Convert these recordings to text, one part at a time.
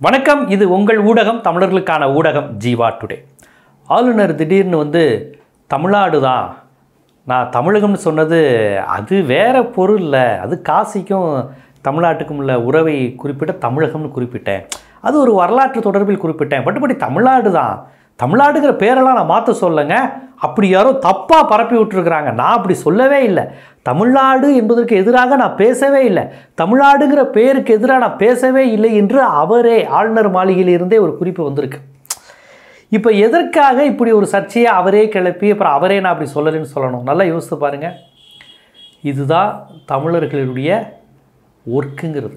வணக்கம் இது உங்கள் ஊடகம் தமிழர்களுக்கான ஊடகம் ஜீவா டுடே ஆளுநர் திடீர்னு வந்து தமிழ்நாடு தான் நான் தமிழகம்னு சொன்னது அது வேற பொருள் இல்லை அது காசிக்கும் தமிழ்நாட்டுக்கும் உள்ள உறவை குறிப்பிட்ட தமிழகம்னு குறிப்பிட்டேன் அது ஒரு வரலாற்று தொடர்பில் குறிப்பிட்டேன் பட்டுப்படி தமிழ்நாடு தான் தமிழ்நாடுங்கிற பேரெல்லாம் நான் மாற்ற சொல்லலைங்க அப்படி யாரோ தப்பாக பரப்பி விட்டுருக்குறாங்க நான் அப்படி சொல்லவே இல்லை தமிழ்நாடு என்பதற்கு எதிராக நான் பேசவே இல்லை தமிழ்நாடுங்கிற பேருக்கு எதிராக நான் பேசவே இல்லை என்று அவரே ஆளுநர் மாளிகையிலிருந்தே ஒரு குறிப்பு வந்திருக்கு இப்போ எதற்காக இப்படி ஒரு சர்ச்சையை அவரே கிளப்பி அப்புறம் அவரே நான் அப்படி சொல்லலைன்னு சொல்லணும் நல்லா யோசித்து பாருங்கள் இதுதான் தமிழர்களுடைய ஒர்க்குங்கிறது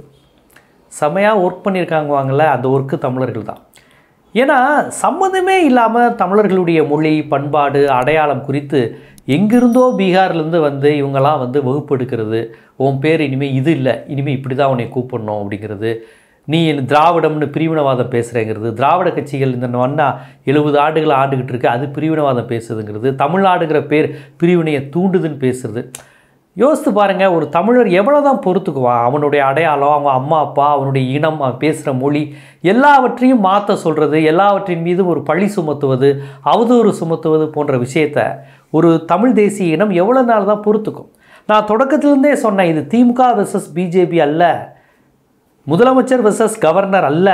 செமையாக ஒர்க் பண்ணியிருக்காங்க வாங்கல அந்த ஒர்க்கு தமிழர்கள் தான் ஏன்னா சம்மந்தமே இல்லாமல் தமிழர்களுடைய மொழி பண்பாடு அடையாளம் குறித்து எங்கிருந்தோ பீகார்லேருந்து வந்து இவங்கெல்லாம் வந்து வகுப்பு எடுக்கிறது உன் பேர் இனிமேல் இது இல்லை இனிமேல் இப்படி தான் உன்னை கூப்பிடணும் அப்படிங்கிறது நீ திராவிடம்னு பிரிவினவாதம் பேசுகிறேங்கிறது திராவிட கட்சிகள் இந்த வண்ணா எழுபது ஆண்டுகள் ஆண்டுகிட்டு இருக்கு அது பிரிவினவாதம் பேசுதுங்கிறது தமிழ்நாடுங்கிற பேர் பிரிவினையை தூண்டுதுன்னு பேசுறது யோசித்து பாருங்கள் ஒரு தமிழர் எவ்வளோ தான் பொறுத்துக்குவான் அவனுடைய அடையாளம் அவங்க அம்மா அப்பா அவனுடைய இனம் அவன் பேசுகிற மொழி எல்லாவற்றையும் மாற்ற சொல்கிறது எல்லாவற்றின் மீது ஒரு பழி சுமத்துவது அவதூறு சுமத்துவது போன்ற விஷயத்த ஒரு தமிழ் தேசிய இனம் எவ்வளோ நாள் தான் பொறுத்துக்கும் நான் தொடக்கத்திலிருந்தே சொன்னேன் இது திமுக வெர்சஸ் பிஜேபி அல்ல முதலமைச்சர் வெர்சஸ் கவர்னர் அல்ல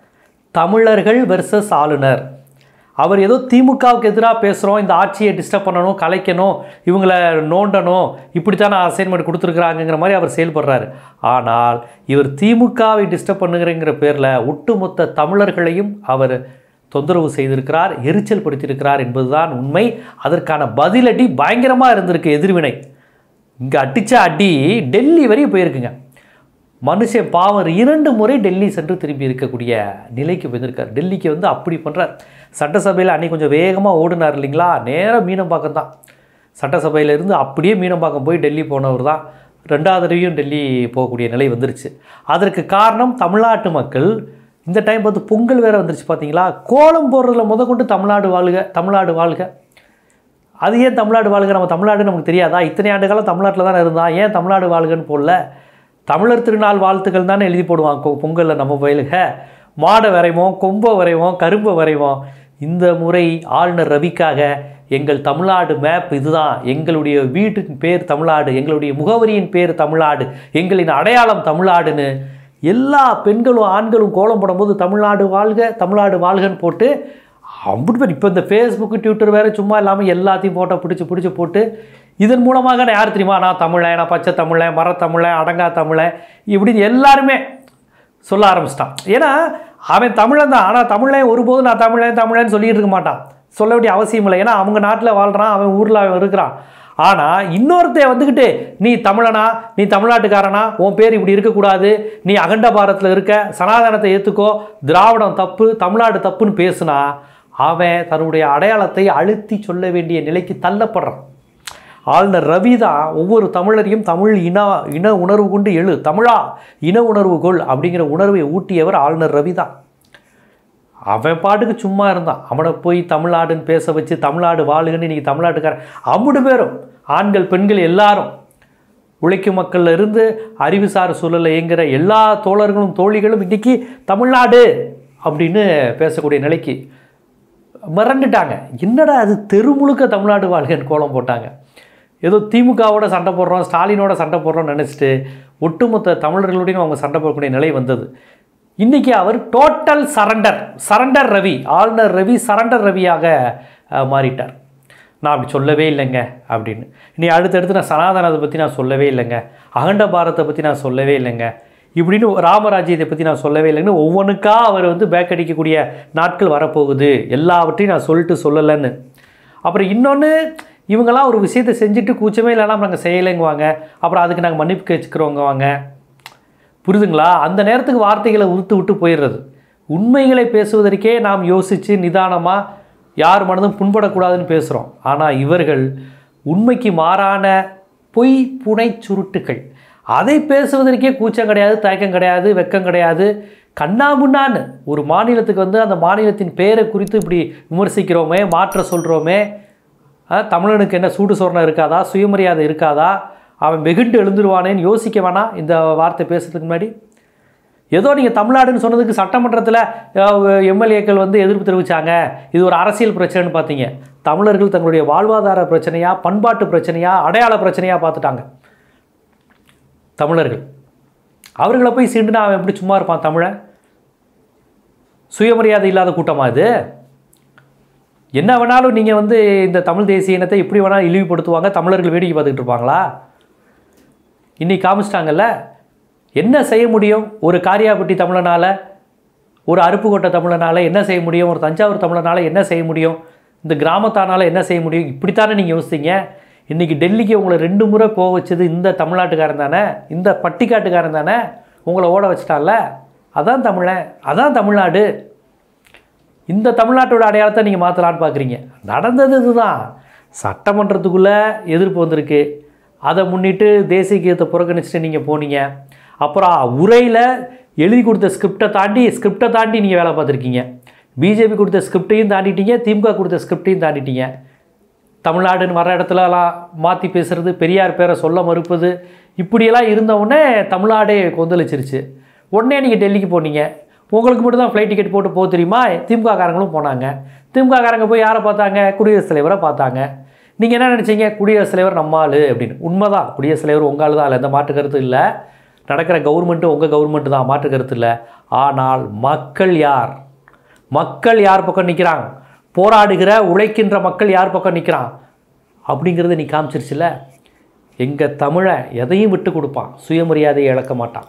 தமிழர்கள் வெர்சஸ் ஆளுநர் அவர் ஏதோ திமுகவுக்கு எதிராக பேசுகிறோம் இந்த ஆட்சியை டிஸ்டர்ப் பண்ணணும் கலைக்கணும் இவங்களை நோண்டணும் இப்படித்தானே அசைன்மெண்ட் கொடுத்துருக்குறாங்கங்கிற மாதிரி அவர் செயல்படுறாரு ஆனால் இவர் திமுகவை டிஸ்டர்ப் பண்ணுங்கிறங்கிற பேரில் ஒட்டுமொத்த தமிழர்களையும் அவர் தொந்தரவு செய்திருக்கிறார் எரிச்சல் படுத்தியிருக்கிறார் என்பதுதான் உண்மை அதற்கான பதிலடி பயங்கரமாக இருந்திருக்கு எதிர்வினை இங்கே அடித்த அடி டெல்லி வரையும் போயிருக்குங்க மனுஷன் பாவம் இரண்டு முறை டெல்லி சென்று திரும்பி இருக்கக்கூடிய நிலைக்கு வந்திருக்கார் டெல்லிக்கு வந்து அப்படி பண்ணுறார் சட்டசபையில் அன்னைக்கு கொஞ்சம் வேகமாக ஓடினார் இல்லைங்களா நேராக மீனம்பாக்கம் தான் சட்டசபையிலேருந்து அப்படியே மீனம்பாக்கம் போய் டெல்லி போனவர் தான் ரெண்டாவது தடவையும் டெல்லி போகக்கூடிய நிலை வந்துருச்சு அதற்கு காரணம் தமிழ்நாட்டு மக்கள் இந்த டைம் பார்த்து பொங்கல் வேறு வந்துருச்சு பார்த்தீங்களா கோலம் போடுறதுல முத கொண்டு தமிழ்நாடு வாழ்க தமிழ்நாடு வாழ்க அது ஏன் தமிழ்நாடு வாழ்க நம்ம தமிழ்நாடு நமக்கு தெரியாதா இத்தனை ஆண்டு காலம் தமிழ்நாட்டில் தானே இருந்தான் ஏன் தமிழ்நாடு வாழ்கன்னு போடல தமிழர் திருநாள் வாழ்த்துக்கள் தானே எழுதி போடுவான் கொ- பொங்கலில் நம்ம பயிலுக மாடை வரைவோம் கொம்பை வரைவோம் கரும்பை வரைவோம் இந்த முறை ஆளுநர் ரவிக்காக எங்கள் தமிழ்நாடு மேப் இதுதான் எங்களுடைய வீட்டின் பேர் தமிழ்நாடு எங்களுடைய முகவரியின் பேர் தமிழ்நாடு எங்களின் அடையாளம் தமிழ்நாடுன்னு எல்லா பெண்களும் ஆண்களும் கோலம் போடும்போது தமிழ்நாடு வாழ்க தமிழ்நாடு வாழ்கன்னு போட்டு அப்படி பேர் இப்போ இந்த ஃபேஸ்புக்கு ட்விட்டர் வேறு சும்மா இல்லாமல் எல்லாத்தையும் போட்டோ பிடிச்சி பிடிச்சி போட்டு இதன் மூலமாக நான் யார் தெரியுமா நான் தமிழன் நான் பச்சை தமிழன் மர தமிழன் அடங்கா தமிழன் இப்படின்னு எல்லாருமே சொல்ல ஆரம்பிச்சிட்டான் ஏன்னா அவன் தமிழன் தான் ஆனால் தமிழன் ஒருபோதும் நான் தமிழன் தமிழன் சொல்லிட்டு இருக்க மாட்டான் சொல்ல வேண்டிய அவசியம் இல்லை ஏன்னா அவங்க நாட்டில் வாழ்கிறான் அவன் ஊரில் அவன் இருக்கிறான் ஆனால் இன்னொருத்தன் வந்துக்கிட்டு நீ தமிழனா நீ தமிழ்நாட்டுக்காரனா உன் பேர் இப்படி இருக்கக்கூடாது நீ அகண்ட பாரத்தில் இருக்க சனாதனத்தை ஏற்றுக்கோ திராவிடம் தப்பு தமிழ்நாடு தப்புன்னு பேசுனா அவன் தன்னுடைய அடையாளத்தை அழுத்தி சொல்ல வேண்டிய நிலைக்கு தள்ளப்படுறான் ஆளுநர் ரவி தான் ஒவ்வொரு தமிழரையும் தமிழ் இன இன உணர்வு கொண்டு எழு தமிழா இன உணர்வு கொள் அப்படிங்கிற உணர்வை ஊட்டியவர் ஆளுநர் ரவி தான் அவன் பாட்டுக்கு சும்மா இருந்தான் அவனை போய் தமிழ்நாடுன்னு பேச வச்சு தமிழ்நாடு வாழுகன்னு இன்றைக்கி தமிழ்நாட்டுக்காரன் அம்புடு பேரும் ஆண்கள் பெண்கள் எல்லாரும் உழைக்கும் மக்கள்ல இருந்து அறிவுசார் சூழலில் இயங்குகிற எல்லா தோழர்களும் தோழிகளும் இன்றைக்கி தமிழ்நாடு அப்படின்னு பேசக்கூடிய நிலைக்கு மிரண்டுட்டாங்க என்னடா அது தெரு முழுக்க தமிழ்நாடு வாழ்கன்னு கோலம் போட்டாங்க ஏதோ திமுகவோட சண்டை போடுறோம் ஸ்டாலினோட சண்டை போடுறோம்னு நினச்சிட்டு ஒட்டுமொத்த தமிழர்களுடையும் அவங்க சண்டை போடக்கூடிய நிலை வந்தது இன்றைக்கி அவர் டோட்டல் சரண்டர் சரண்டர் ரவி ஆளுநர் ரவி சரண்டர் ரவியாக அஹ், மாறிட்டார் நான் அப்படி சொல்லவே இல்லைங்க அப்படின்னு இனி அடுத்தடுத்து நான் சனாதனத்தை பற்றி நான் சொல்லவே இல்லைங்க அகண்ட பாரத்தை பற்றி நான் சொல்லவே இல்லைங்க இப்படின்னு ராமராஜ்யத்தை பற்றி நான் சொல்லவே இல்லைன்னு ஒவ்வொன்றுக்கா அவர் வந்து பேக் அடிக்கக்கூடிய நாட்கள் வரப்போகுது எல்லாவற்றையும் நான் சொல்லிட்டு சொல்லலைன்னு அப்புறம் இன்னொன்று இவங்கெல்லாம் ஒரு விஷயத்தை செஞ்சுட்டு கூச்சமே இல்லாமல் நாங்கள் செய்யலைங்குவாங்க அப்புறம் அதுக்கு நாங்கள் மன்னிப்பு கேச்சுக்கிறவங்க வாங்க புரிதுங்களா அந்த நேரத்துக்கு வார்த்தைகளை உறுத்து விட்டு போயிடுறது உண்மைகளை பேசுவதற்கே நாம் யோசித்து நிதானமாக யார் மனதும் புண்படக்கூடாதுன்னு பேசுகிறோம் ஆனால் இவர்கள் உண்மைக்கு மாறான பொய் புனை சுருட்டுகள் அதை பேசுவதற்கே கூச்சம் கிடையாது தயக்கம் கிடையாது வெக்கம் கிடையாது கண்ணாமுன்னான்னு ஒரு மாநிலத்துக்கு வந்து அந்த மாநிலத்தின் பெயரை குறித்து இப்படி விமர்சிக்கிறோமே மாற்ற சொல்கிறோமே தமிழனுக்கு என்ன சூடு சொரணம் இருக்காதா சுயமரியாதை இருக்காதா அவன் வெகுண்டு எழுந்துருவானேன்னு யோசிக்க வேணாம் இந்த வார்த்தை பேசுறதுக்கு முன்னாடி ஏதோ நீங்கள் தமிழ்நாடுன்னு சொன்னதுக்கு சட்டமன்றத்தில் எம்எல்ஏக்கள் வந்து எதிர்ப்பு தெரிவித்தாங்க இது ஒரு அரசியல் பிரச்சனைன்னு பார்த்தீங்க தமிழர்கள் தங்களுடைய வாழ்வாதார பிரச்சனையா பண்பாட்டு பிரச்சனையா அடையாள பிரச்சனையா பார்த்துட்டாங்க தமிழர்கள் அவர்களை போய் சீண்டுனா அவன் எப்படி சும்மா இருப்பான் தமிழன் சுயமரியாதை இல்லாத கூட்டமா இது என்ன வேணாலும் நீங்கள் வந்து இந்த தமிழ் தேசிய இனத்தை எப்படி வேணாலும் இழிவுபடுத்துவாங்க தமிழர்கள் வேடிக்கை பார்த்துக்கிட்டு இருப்பாங்களா இன்னைக்கு காமிச்சிட்டாங்கல்ல என்ன செய்ய முடியும் ஒரு காரியாபட்டி தமிழனால் ஒரு அருப்புக்கோட்டை தமிழனால் என்ன செய்ய முடியும் ஒரு தஞ்சாவூர் தமிழனால் என்ன செய்ய முடியும் இந்த கிராமத்தானால் என்ன செய்ய முடியும் இப்படித்தானே நீங்கள் யோசித்தீங்க இன்றைக்கி டெல்லிக்கு உங்களை ரெண்டு முறை போக வச்சது இந்த தமிழ்நாட்டுக்காரன் தானே இந்த பட்டிக்காட்டுக்காரன் தானே உங்களை ஓட வச்சிட்டான்ல அதான் தமிழன் அதான் தமிழ்நாடு இந்த தமிழ்நாட்டோட அடையாளத்தை நீங்கள் மாற்றலான்னு பார்க்குறீங்க நடந்தது இதுதான் சட்டமன்றத்துக்குள்ளே எதிர்ப்பு வந்திருக்கு அதை முன்னிட்டு தேசிய கீதத்தை புறக்கணிச்சுட்டு நீங்கள் போனீங்க அப்புறம் உரையில் எழுதி கொடுத்த ஸ்கிரிப்டை தாண்டி ஸ்கிரிப்டை தாண்டி நீங்கள் வேலை பார்த்துருக்கீங்க பிஜேபி கொடுத்த ஸ்கிரிப்டையும் தாண்டிட்டீங்க திமுக கொடுத்த ஸ்கிரிப்டையும் தாண்டிட்டீங்க தமிழ்நாடுன்னு வர இடத்துலலாம் மாற்றி பேசுறது பெரியார் பேரை சொல்ல மறுப்பது இப்படியெல்லாம் இருந்த உடனே தமிழ்நாடே கொந்தளிச்சிருச்சு உடனே நீங்கள் டெல்லிக்கு போனீங்க உங்களுக்கு மட்டும் தான் ஃப்ளைட் டிக்கெட் போட்டு போக தெரியுமா திமுக காரங்களும் போனாங்க திமுக காரங்க போய் யாரை பார்த்தாங்க குடியரசுத் தலைவரை பார்த்தாங்க நீங்கள் என்ன நினச்சீங்க குடியரசுத் தலைவர் நம்ம ஆளு அப்படின்னு உண்மைதான் குடியரசுத் தலைவர் உங்கள் ஆளு தான் இல்லை எந்த மாற்று கருத்து இல்லை நடக்கிற கவர்மெண்ட்டு உங்கள் கவர்மெண்ட்டு தான் மாற்று கருத்து இல்லை ஆனால் மக்கள் யார் மக்கள் யார் பக்கம் நிற்கிறாங்க போராடுகிற உழைக்கின்ற மக்கள் யார் பக்கம் நிற்கிறான் அப்படிங்கிறத நீ காமிச்சிருச்சுல எங்கள் தமிழை எதையும் விட்டு கொடுப்பான் சுயமரியாதையை இழக்க மாட்டான்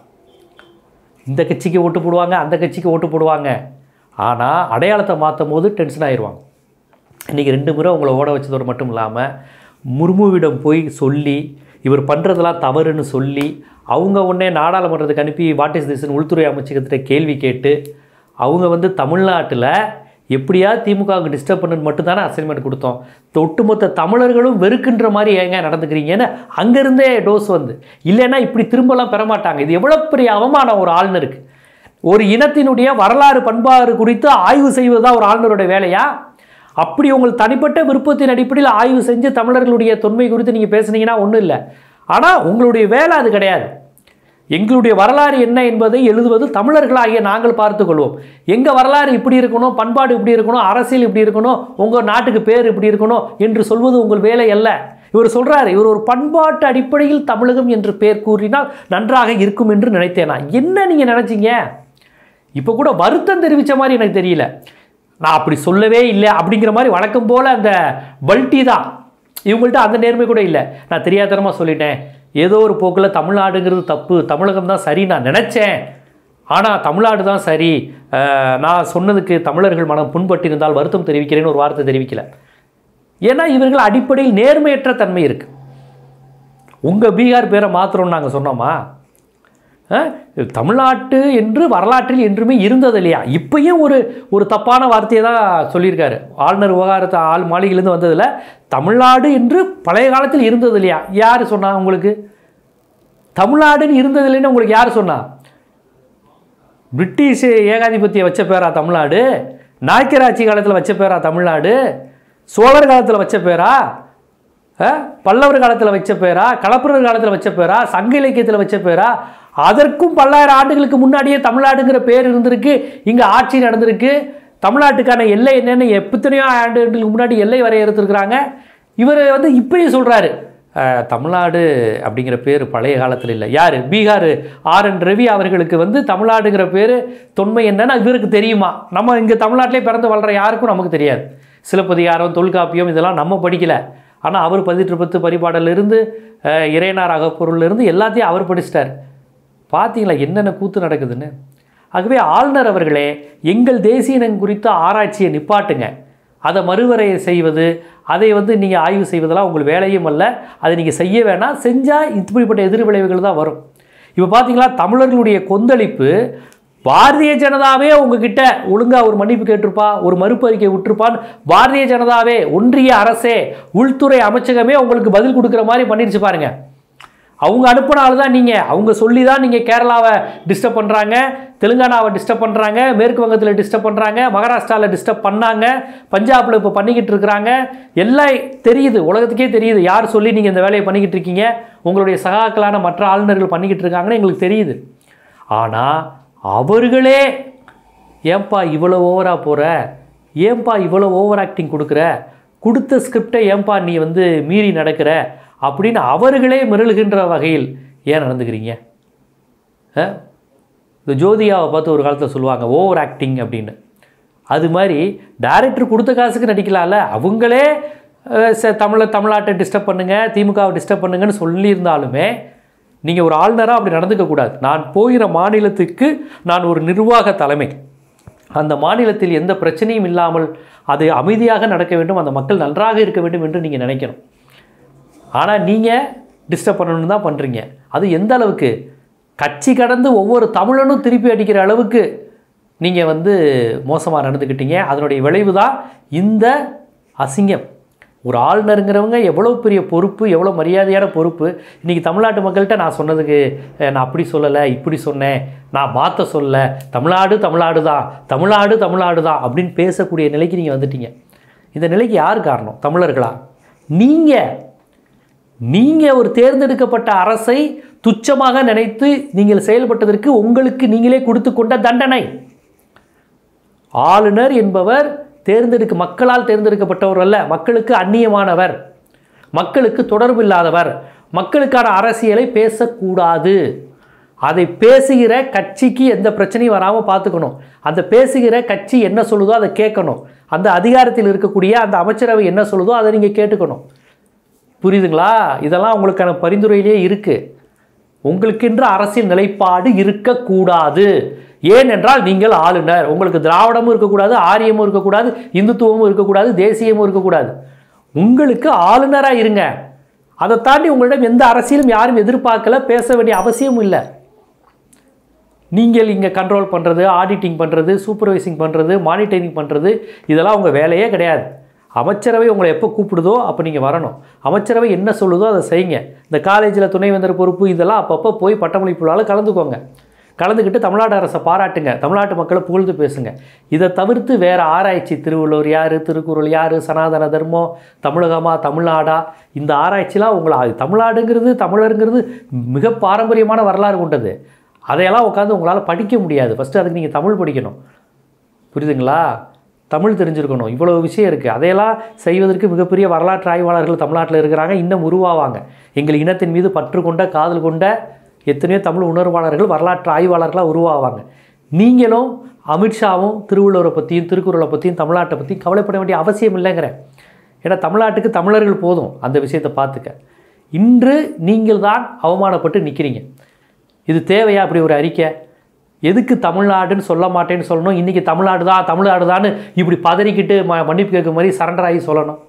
இந்த கட்சிக்கு ஓட்டு போடுவாங்க அந்த கட்சிக்கு ஓட்டு போடுவாங்க ஆனால் அடையாளத்தை மாற்றும் போது டென்ஷன் ஆயிடுவாங்க இன்றைக்கி ரெண்டு முறை உங்களை ஓட வச்சதோடு மட்டும் இல்லாமல் முர்முவிடம் போய் சொல்லி இவர் பண்ணுறதெல்லாம் தவறுன்னு சொல்லி அவங்க உடனே நாடாளுமன்றத்துக்கு அனுப்பி வாட் இஸ் திஸ்ன்னு உள்துறை அமைச்சகத்திட்ட கேள்வி கேட்டு அவங்க வந்து தமிழ்நாட்டில் எப்படியா திமுகவுக்கு டிஸ்டர்ப் பண்ணு மட்டும்தானே அசைன்மெண்ட் கொடுத்தோம் இந்த ஒட்டுமொத்த தமிழர்களும் வெறுக்கின்ற மாதிரி ஏங்க நடந்துக்கிறீங்கன்னு அங்கேருந்தே டோஸ் வந்து இல்லைன்னா இப்படி திரும்பலாம் பெற மாட்டாங்க இது எவ்வளோ பெரிய அவமானம் ஒரு ஆளுநருக்கு ஒரு இனத்தினுடைய வரலாறு பண்பாடு குறித்து ஆய்வு செய்வது தான் ஒரு ஆளுநருடைய வேலையா அப்படி உங்கள் தனிப்பட்ட விருப்பத்தின் அடிப்படையில் ஆய்வு செஞ்சு தமிழர்களுடைய தொன்மை குறித்து நீங்கள் பேசுனீங்கன்னா ஒன்றும் இல்லை ஆனால் உங்களுடைய வேலை அது கிடையாது எங்களுடைய வரலாறு என்ன என்பதை எழுதுவது தமிழர்களாகிய நாங்கள் பார்த்துக்கொள்வோம் எங்கள் வரலாறு இப்படி இருக்கணும் பண்பாடு இப்படி இருக்கணும் அரசியல் இப்படி இருக்கணும் உங்கள் நாட்டுக்கு பேர் இப்படி இருக்கணும் என்று சொல்வது உங்கள் வேலை அல்ல இவர் சொல்றாரு இவர் ஒரு பண்பாட்டு அடிப்படையில் தமிழகம் என்று பேர் கூறினால் நன்றாக இருக்கும் என்று நினைத்தேனா என்ன நீங்கள் நினைச்சீங்க இப்போ கூட வருத்தம் தெரிவித்த மாதிரி எனக்கு தெரியல நான் அப்படி சொல்லவே இல்லை அப்படிங்கிற மாதிரி வழக்கம் போல் அந்த பல்ட்டி தான் இவங்கள்ட்ட அந்த நேர்மை கூட இல்லை நான் தெரியாதனமாக சொல்லிட்டேன் ஏதோ ஒரு போக்கில் தமிழ்நாடுங்கிறது தப்பு தமிழகம் தான் சரி நான் நினச்சேன் ஆனால் தமிழ்நாடு தான் சரி அஹ், நான் சொன்னதுக்கு தமிழர்கள் மனம் புண்பட்டிருந்தால் வருத்தம் தெரிவிக்கிறேன்னு ஒரு வார்த்தை தெரிவிக்கல ஏன்னா இவர்கள் அடிப்படையில் நேர்மையற்ற தன்மை இருக்குது உங்கள் பீகார் பேரை மாத்திரம்னு நாங்கள் சொன்னோமா அஹ், தமிழ்நாட்டு என்று வரலாற்றில் என்றுமே இருந்தது இல்லையா இப்பயும் ஒரு ஒரு தப்பான வார்த்தையை தான் சொல்லியிருக்காரு ஆளுநர் விவகாரத்தை ஆள் மாளிகையிலேருந்து வந்ததில் தமிழ்நாடு என்று பழைய காலத்தில் இருந்தது இல்லையா யார் சொன்னா உங்களுக்கு தமிழ்நாடுன்னு இருந்தது இல்லைன்னு உங்களுக்கு யார் சொன்னா பிரிட்டிஷ் ஏகாதிபத்தியம் வச்ச பேரா தமிழ்நாடு நாயக்கர் ஆட்சி காலத்தில் வச்ச பேரா தமிழ்நாடு சோழர் காலத்தில் வச்ச பேரா அஹ், பல்லவர் காலத்தில் வச்ச பேரா களப்பிரர் காலத்தில் வச்ச பேரா சங்க இலக்கியத்தில் வச்ச பேரா அதற்கும் பல்லாயிரம் ஆண்டுகளுக்கு முன்னாடியே தமிழ்நாடுங்கிற பேர் இருந்திருக்கு இங்கே ஆட்சி நடந்திருக்கு தமிழ்நாட்டுக்கான எல்லை என்னன்னு எத்தனையோ ஆண்டுகளுக்கு முன்னாடி எல்லை வரையறுத்துருக்குறாங்க இவர் வந்து இப்பயும் சொல்கிறாரு தமிழ்நாடு அப்படிங்கிற பேர் பழைய காலத்தில் இல்லை யார் பீகார் ஆர் என் ரவி அவர்களுக்கு வந்து தமிழ்நாடுங்கிற பேர் தொன்மை என்னன்னு இவருக்கு தெரியுமா நம்ம இங்கே தமிழ்நாட்டிலே பிறந்து வளர்கிற யாருக்கும் நமக்கு தெரியாது சிலப்பதிகாரம் தொல்காப்பியம் இதெல்லாம் நம்ம படிக்கலை ஆனால் அவர் பதிற்று பத்து பரிபாடலிருந்து அஹ், இறையனார் அகப்பொருளிலிருந்து எல்லாத்தையும் அவர் படிச்சிட்டார் பார்த்தீங்களா என்னென்ன கூத்து நடக்குதுன்னு ஆகவே ஆளுநர் அவர்களே எங்கள் தேசிய இனம் குறித்த ஆராய்ச்சியை நிப்பாட்டுங்க அதை மறுவரையை செய்வது அதை வந்து நீங்கள் ஆய்வு செய்வதெல்லாம் உங்கள் வேலையும் அல்ல அதை நீங்கள் செய்ய வேணாம் செஞ்சால் இப்படிப்பட்ட எதிர் விளைவுகள் தான் வரும் இப்போ பார்த்தீங்களா தமிழர்களுடைய கொந்தளிப்பு பாரதிய ஜனதாவே உங்ககிட்ட ஒழுங்கா ஒரு மன்னிப்பு கேட்டிருப்பா ஒரு மறுப்பு அறிக்கை விட்டுருப்பான்னு பாரதிய ஜனதாவே ஒன்றிய அரசே உள்துறை அமைச்சகமே உங்களுக்கு பதில் கொடுக்குற மாதிரி பண்ணிருச்சு பாருங்க அவங்க அனுப்பின ஆள் தான் நீங்கள் அவங்க சொல்லி தான் நீங்கள் கேரளாவை டிஸ்டர்ப் பண்ணுறாங்க தெலுங்கானாவை டிஸ்டர்ப் பண்ணுறாங்க மேற்கு வங்கத்தில் டிஸ்டர்ப் பண்ணுறாங்க மகாராஷ்டிராவில் டிஸ்டர்ப் பண்ணாங்க பஞ்சாபில் இப்போ பண்ணிக்கிட்டு இருக்கிறாங்க எல்லாம் தெரியுது உலகத்துக்கே தெரியுது யார் சொல்லி நீங்கள் இந்த வேலையை பண்ணிக்கிட்டு இருக்கீங்க உங்களுடைய சகாக்களான மற்ற ஆளுநர்கள் பண்ணிக்கிட்டு இருக்காங்கன்னு எங்களுக்கு தெரியுது ஆனால் அவர்களே ஏன்பா இவ்வளோ ஓவராக போகிற ஏன்பா இவ்வளோ ஓவர் ஆக்டிங் கொடுக்குற கொடுத்த ஸ்கிரிப்டை ஏன்பா நீ வந்து மீறி நடக்கிற அப்படின்னு அவர்களே மிரளுகின்ற வகையில் ஏன் நடந்துக்கிறீங்க ஆ? இந்த ஜோதியாவை பார்த்து ஒரு காலத்தில் சொல்லுவாங்க ஓவர் ஆக்டிங் அப்படின்னு அது மாதிரி டைரக்டர் கொடுத்த காசுக்கு நடிக்கலாம்ல அவங்களே அஹ், ச- தமிழை தமிழ்நாட்டை டிஸ்டர்ப் பண்ணுங்கள் திமுகவை டிஸ்டர்ப் பண்ணுங்கன்னு சொல்லியிருந்தாலுமே நீங்கள் ஒரு ஆளுநராக அப்படி நடந்துக்கக்கூடாது நான் போகிற மாநிலத்துக்கு நான் ஒரு நிர்வாக தலைமை அந்த மாநிலத்தில் எந்த பிரச்சனையும் இல்லாமல் அது அமைதியாக நடக்க வேண்டும் அந்த மக்கள் நன்றாக இருக்க வேண்டும் என்று நீங்கள் நினைக்கணும் ஆனால் நீங்கள் டிஸ்டர்ப் பண்ணணும்னு தான் பண்ணுறீங்க அது எந்த அளவுக்கு கட்சி கடந்து ஒவ்வொரு தமிழனும் திருப்பி அடிக்கிற அளவுக்கு நீங்கள் வந்து மோசமாக நடந்துக்கிட்டீங்க அதனுடைய விளைவு தான் இந்த அசிங்கம் ஒரு ஆளுநருங்கிறவங்க எவ்வளோ பெரிய பொறுப்பு எவ்வளோ மரியாதையான பொறுப்பு இன்றைக்கி தமிழ்நாட்டு மக்கள்கிட்ட நான் சொன்னதுக்கு அஹ், நான் அப்படி சொல்லலை இப்படி சொன்னேன் நான் மாற்ற சொல்ல தமிழ்நாடு தமிழ்நாடு தான் தமிழ்நாடு தமிழ்நாடு தான் அப்படின்னு பேசக்கூடிய நிலைக்கு நீங்கள் வந்துட்டீங்க இந்த நிலைக்கு யார் காரணம் தமிழர்களா நீங்கள் நீங்கள் ஒரு தேர்ந்தெடுக்கப்பட்ட அரசை துச்சமாக நினைத்து நீங்கள் செயல்பட்டதற்கு உங்களுக்கு நீங்களே கொடுத்து கொண்ட தண்டனை ஆளுநர் என்பவர் தேர்ந்தெடுக்க மக்களால் தேர்ந்தெடுக்கப்பட்டவர் அல்ல மக்களுக்கு அந்நியமானவர் மக்களுக்கு தொடர்பு இல்லாதவர் மக்களுக்கான அரசியலை பேசக்கூடாது அதை பேசுகிற கட்சிக்கு எந்த பிரச்சனையும் வராமல் பார்த்துக்கணும் அந்த பேசுகிற கட்சி என்ன சொல்லுதோ அதை கேட்கணும் அந்த அதிகாரத்தில் இருக்கக்கூடிய அந்த அமைச்சரவை என்ன சொல்லுதோ அதை நீங்கள் கேட்டுக்கணும் புரியுதுங்களா இதெல்லாம் உங்களுக்கான பரிந்துரையிலே இருக்குது உங்களுக்கென்று அரசியல் நிலைப்பாடு இருக்கக்கூடாது ஏனென்றால் நீங்கள் ஆளுநர் உங்களுக்கு திராவிடமும் இருக்கக்கூடாது ஆரியமும் இருக்கக்கூடாது இந்துத்துவமும் இருக்கக்கூடாது தேசியமும் இருக்கக்கூடாது உங்களுக்கு ஆளுநராக இருங்க அதை தாண்டி உங்களிடம் எந்த அரசியலும் யாரும் எதிர்பார்க்கல பேச வேண்டிய அவசியமும் இல்லை நீங்கள் இங்கே கண்ட்ரோல் பண்ணுறது ஆடிட்டிங் பண்ணுறது சூப்பர்வைசிங் பண்ணுறது மானிட்டரிங் பண்ணுறது இதெல்லாம் உங்கள் வேலையே கிடையாது அமைச்சரவை உங்களை எப்போ கூப்பிடுதோ அப்போ நீங்கள் வரணும் அமைச்சரவை என்ன சொல்லுதோ அதை செய்யுங்க இந்த காலேஜில் துணைவேந்தர் பொறுப்பு இதெல்லாம் அப்பப்போ போய் பட்டமளிப்புலால் கலந்துக்கோங்க கலந்துக்கிட்டு தமிழ்நாடு அரசை பாராட்டுங்க தமிழ்நாட்டு மக்களை புகழ்ந்து பேசுங்க இதை தவிர்த்து வேறு ஆராய்ச்சி திருவள்ளுவர் யார் திருக்குறள் யார் சனாதன தர்மம் தமிழகமா தமிழ்நாடா இந்த ஆராய்ச்சிலாம் உங்களை அது தமிழ்நாடுங்கிறது தமிழருங்கிறது மிக பாரம்பரியமான வரலாறு கொண்டது அதையெல்லாம் உட்காந்து உங்களால் படிக்க முடியாது ஃபஸ்ட்டு அதுக்கு நீங்கள் தமிழ் படிக்கணும் புரியுதுங்களா தமிழ் தெரிஞ்சிருக்கணும் இவ்வளோ விஷயம் இருக்குது அதையெல்லாம் செய்வதற்கு மிகப்பெரிய வரலாற்று ஆய்வாளர்கள் தமிழ்நாட்டில் இருக்கிறாங்க இன்னும் உருவாவாங்க எங்கள் இனத்தின் மீது பற்று கொண்ட காதல் கொண்ட எத்தனையோ தமிழ் உணர்வாளர்கள் வரலாற்று ஆய்வாளர்களாக உருவாவாங்க நீங்களும் அமித்ஷாவும் திருவள்ளுவரை பற்றியும் திருக்குறளை பற்றியும் தமிழ்நாட்டை பற்றியும் கவலைப்பட வேண்டிய அவசியம் இல்லைங்கிறேன் ஏன்னா தமிழ்நாட்டுக்கு தமிழர்கள் போதும் அந்த விஷயத்தை பார்த்துக்க இன்று நீங்கள் தான் அவமானப்பட்டு நிற்கிறீங்க இது தேவையா அப்படி ஒரு அறிக்கை எதுக்கு தமிழ்நாடுன்னு சொல்ல மாட்டேன்னு சொல்லணும் இன்றைக்கி தமிழ்நாடு தான் தமிழ்நாடு தான்னு இப்படி பதறிக்கிட்டு ம மன்னிப்பு கேட்க மாதிரி சரண்டர் ஆகி சொல்லணும்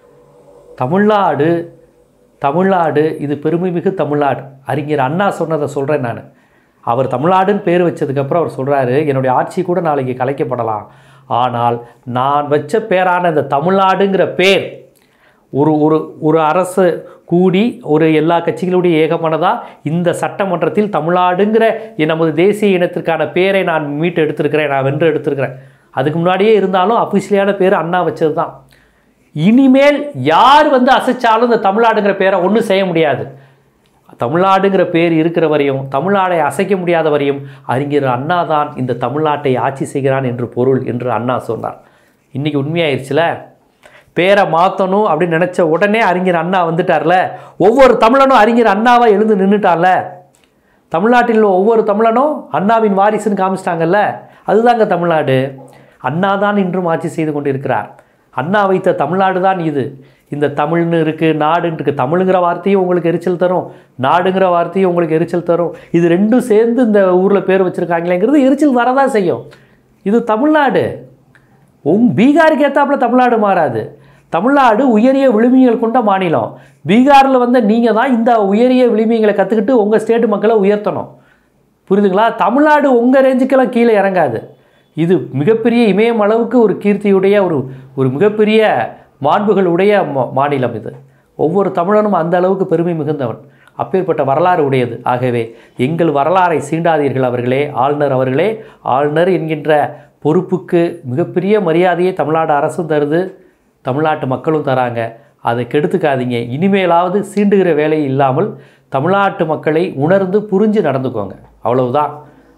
தமிழ்நாடு தமிழ்நாடு இது பெருமைமிகு தமிழ்நாடு அறிஞர் அண்ணா சொன்னதை சொல்கிறேன் நான் அவர் தமிழ்நாடுன்னு பேர் வச்சதுக்கப்புறம் அவர் சொல்கிறாரு என்னுடைய ஆட்சி கூட நாளைக்கு கலைக்கப்படலாம் ஆனால் நான் வச்ச பேரான இந்த தமிழ்நாடுங்கிற பேர் ஒரு ஒரு ஒரு அரசு கூடி ஒரு எல்லா கட்சிகளுடைய ஏகமனதாக இந்த சட்டமன்றத்தில் தமிழ்நாடுங்கிற என் நமது தேசிய இனத்திற்கான பேரை நான் மீட்டு எடுத்திருக்கிறேன் நான் வென்று எடுத்திருக்கிறேன் அதுக்கு முன்னாடியே இருந்தாலும் அஃபிஷியலான பேர் அண்ணா வச்சது தான் இனிமேல் யார் வந்து அசைச்சாலும் இந்த தமிழ்நாடுங்கிற பேரை ஒன்றும் செய்ய முடியாது தமிழ்நாடுங்கிற பேர் இருக்கிற வரையும் தமிழ்நாடை அசைக்க முடியாத வரையும் அறிஞர் அண்ணா தான் இந்த தமிழ்நாட்டை ஆட்சி செய்கிறான் என்று பொருள் என்று அண்ணா சொன்னார் இன்றைக்கி உண்மையாயிருச்சுல பேரை மாற்றணும் அப்படின்னு நினச்ச உடனே அறிஞர் அண்ணா வந்துட்டார்ல ஒவ்வொரு தமிழனும் அறிஞர் அண்ணாவா எழுந்து நின்றுட்டார்ல தமிழ்நாட்டில் உள்ள ஒவ்வொரு தமிழனும் அண்ணாவின் வாரிசுன்னு காமிச்சிட்டாங்கல்ல அதுதாங்க தமிழ்நாடு அண்ணா தான் இன்றும் ஆட்சி செய்து கொண்டிருக்கிறார் அண்ணா வைத்த தமிழ்நாடு தான் இது இந்த தமிழ்னு இருக்குது நாடுன்னு இருக்குது தமிழுங்கிற வார்த்தையும் உங்களுக்கு எரிச்சல் தரும் நாடுங்கிற வார்த்தையும் உங்களுக்கு எரிச்சல் தரும் இது ரெண்டும் சேர்ந்து இந்த ஊரில் பேர் வச்சுருக்காங்களேங்கிறது எரிச்சல் வரதான் செய்யும் இது தமிழ்நாடு உங் பீகாருக்கு ஏற்றாப்புல தமிழ்நாடு மாறாது தமிழ்நாடு உயரிய விழுமியங்கள் கொண்ட மாநிலம் பீகாரில் வந்து நீங்கள் தான் இந்த உயரிய விழுமியங்களை கற்றுக்கிட்டு உங்கள் ஸ்டேட் மக்களை உயர்த்தணும் புரியுதுங்களா தமிழ்நாடு உங்கள் ரேஞ்சுக்கெல்லாம் கீழே இறங்காது இது மிகப்பெரிய இமயம் அளவுக்கு ஒரு கீர்த்தியுடைய ஒரு ஒரு மிகப்பெரிய மாண்புகளுடைய மா- மாநிலம் இது ஒவ்வொரு தமிழனும் அந்த அளவுக்கு பெருமை மிகுந்தவன் அப்பேற்பட்ட வரலாறு உடையது ஆகவே எங்கள் வரலாறை சீண்டாதீர்கள் அவர்களே ஆளுநர் அவர்களே ஆளுநர் என்கின்ற பொறுப்புக்கு மிகப்பெரிய மரியாதையை தமிழ்நாடு அரசும் தருது தமிழ்நாட்டு மக்களும் தராங்க அதை கெடுத்துக்காதீங்க இனிமேலாவது சீண்டுகிற வேலை இல்லாமல் தமிழ்நாட்டு மக்களை உணர்ந்து புரிஞ்சு நடந்துக்கோங்க அவ்வளவுதான்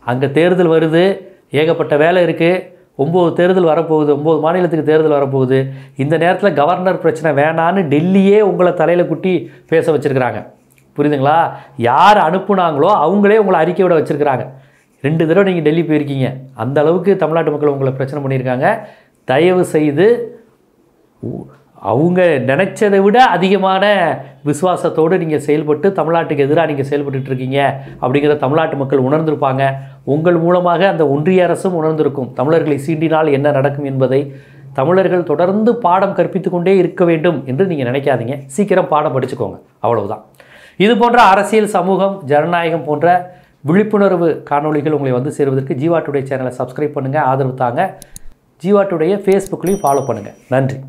அங்கே தேர்தல் வருது ஏகப்பட்ட வேலை இருக்குது ஒம்பது தேர்தல் வரப்போகுது ஒம்பது மாநிலத்துக்கு தேர்தல் வரப்போகுது இந்த நேரத்தில் கவர்னர் பிரச்சனை வேணான்னு டெல்லியே உங்களை தலையில் குட்டி பேச வச்சுருக்கிறாங்க புரியுதுங்களா யார் அனுப்புனாங்களோ அவங்களே உங்களை அறிக்கை விட வச்சுருக்கிறாங்க ரெண்டு தடவை நீங்கள் டெல்லி போயிருக்கீங்க அந்த அளவுக்கு தமிழ்நாட்டு மக்கள் உங்களை பிரச்சனை பண்ணியிருக்காங்க தயவு செய்து உ- அவங்க நினச்சதை விட அதிகமான விசுவாசத்தோடு நீங்கள் செயல்பட்டு தமிழ்நாட்டுக்கு எதிராக நீங்கள் செயல்பட்டுட்டு இருக்கீங்க அப்படிங்கிறத தமிழ்நாட்டு மக்கள் உணர்ந்திருப்பாங்க உங்கள் மூலமாக அந்த ஒன்றிய அரசும் உணர்ந்திருக்கும் தமிழர்களை சீண்டினால் என்ன நடக்கும் என்பதை தமிழர்கள் தொடர்ந்து பாடம் கற்பித்து கொண்டே இருக்க வேண்டும் என்று நீங்கள் நினைக்காதீங்க சீக்கிரம் பாடம் படிச்சுக்கோங்க அவ்வளவுதான் இது போன்ற அரசியல் சமூகம் ஜனநாயகம் போன்ற விழிப்புணர்வு காணொளிகள் உங்களை வந்து சேருவதற்கு ஜீவா டுடே சேனலை சப்ஸ்கிரைப் பண்ணுங்கள் ஆதரவு தாங்க ஜீவா டுடேயை ஃபேஸ்புக்லேயும் ஃபாலோ பண்ணுங்கள் நன்றி